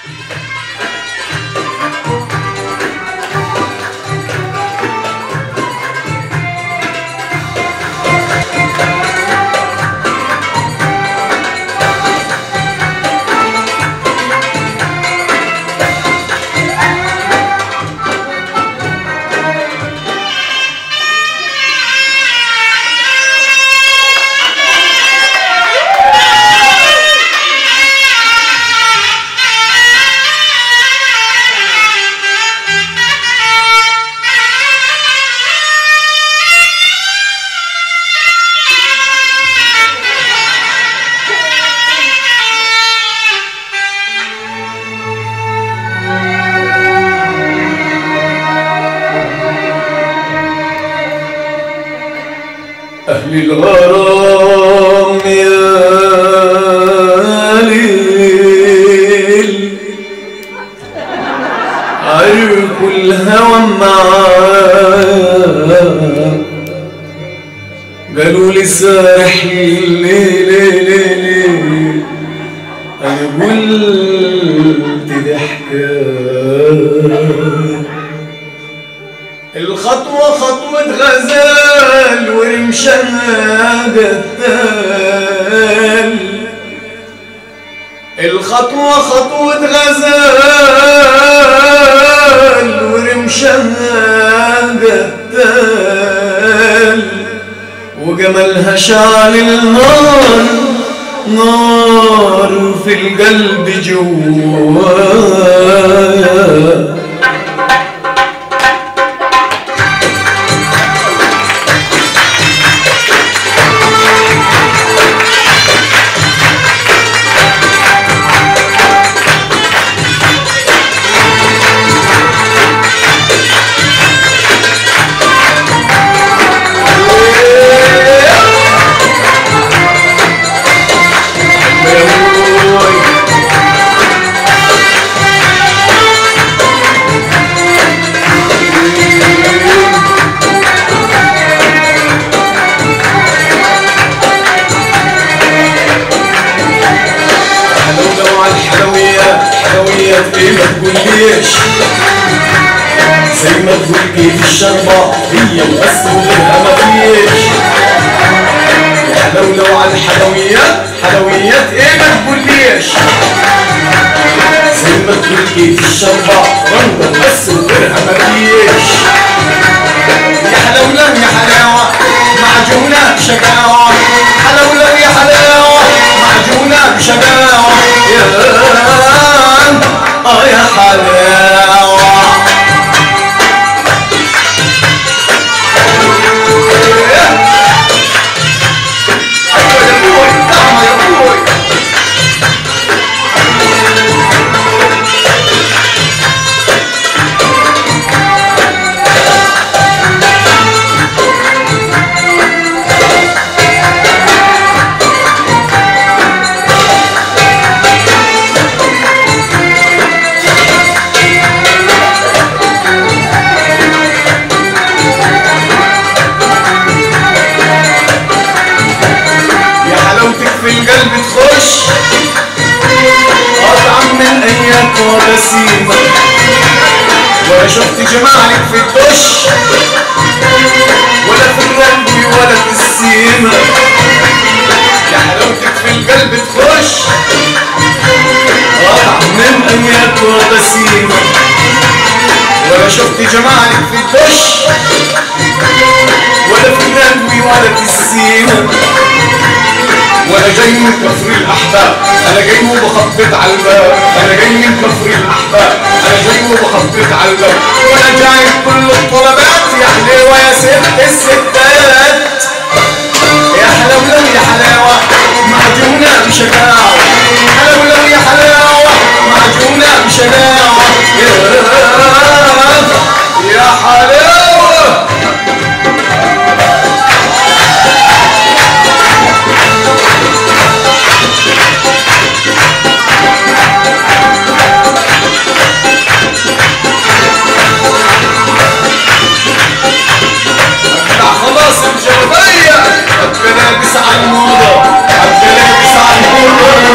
أهل الغرام يا ليل عرفوا الهوى معاه قالوا لي سارح ليل ليل ليل أنا قلت دي حكاية الخطوة خطوة غزال ورمشها قتال الخطوة خطوة غزال ورمشها قتال وجمالها شعل النار نار في القلب جوايا حلوة على الحلويات حلويات ايه ما تقوليش زي ما تقول كيف الشربة هي بس وغيرها ما فيش حلوة على الحلويات حلويات ايه ما تقوليش زي ما تقول كيف الشربة رنجة بس وغيرها ما فيش يا حلولة يا حلاوة معجونة بشقاوة حلولة يا حلاوة معجونة بشقاوة يا آه يا حلاوة أيوة يا أبوي طعمة يا أبوي يا حلاوتك في القلب تخش أطعم من أيام ونسيمة ولا شفت جمالك في الدش ولا في القلب ولا في السيمة يا حلاوتك في القلب تخش أطعم من أيام ونسيمة ولا شفت جمالك في الدش ولا في القلب ولا في السيمة وانا جاي من كفر الاحباب انا جاي وبخبط على الباب انا جاي من كفر الاحباب انا جاي وبخبط على الباب وانا جاي كل الطلبات يا حليوه يا ست الستات يا حلاوه يا حلاوه معجونه بشقاوه حلاوه يا حلاوه معجونه بشقاوه يا يا حلاوه لا خلاص الجلبية ابقى لابس على الموضة ابقى لابس على الموضة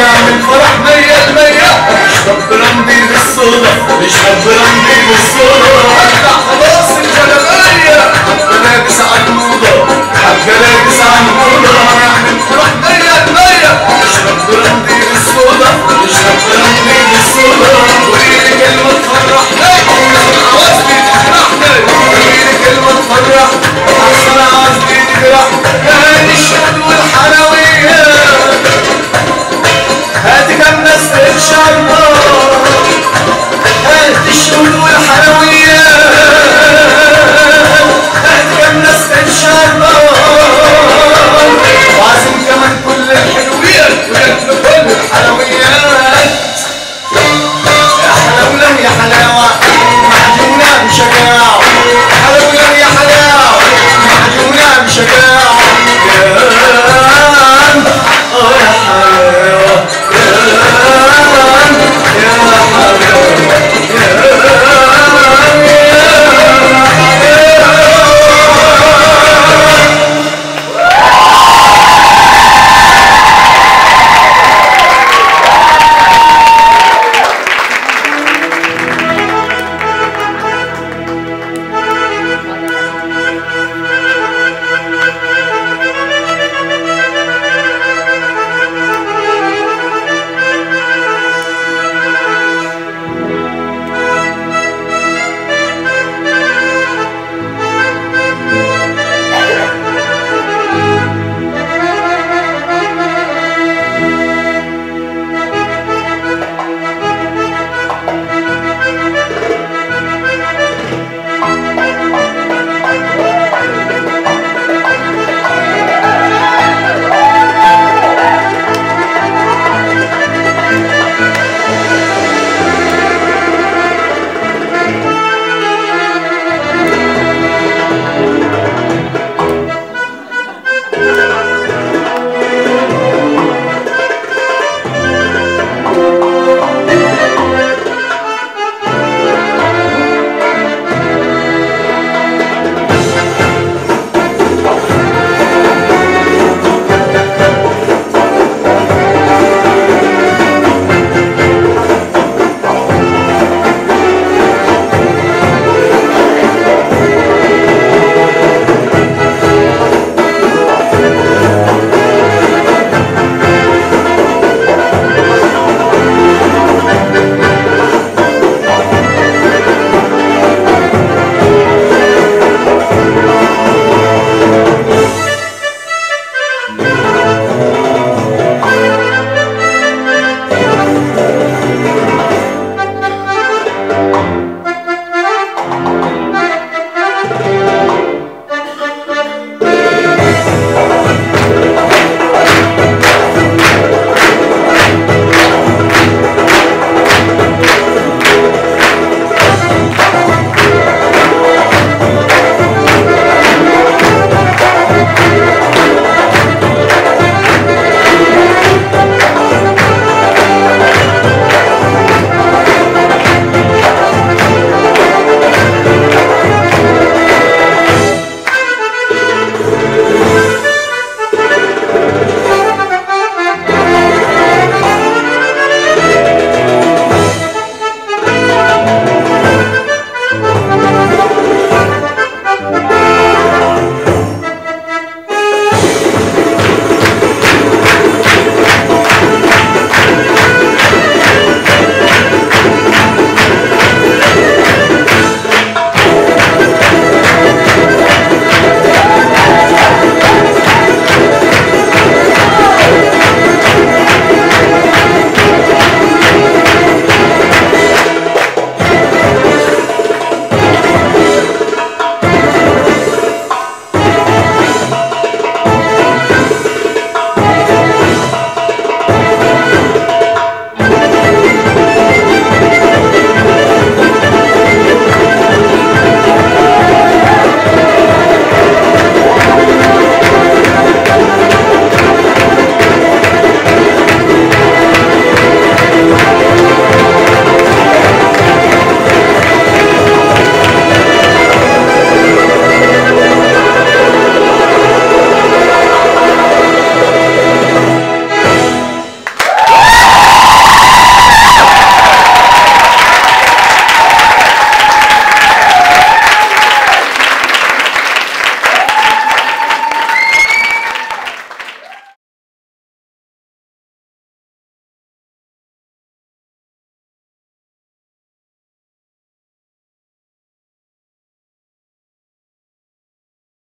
يستاهلش عالنار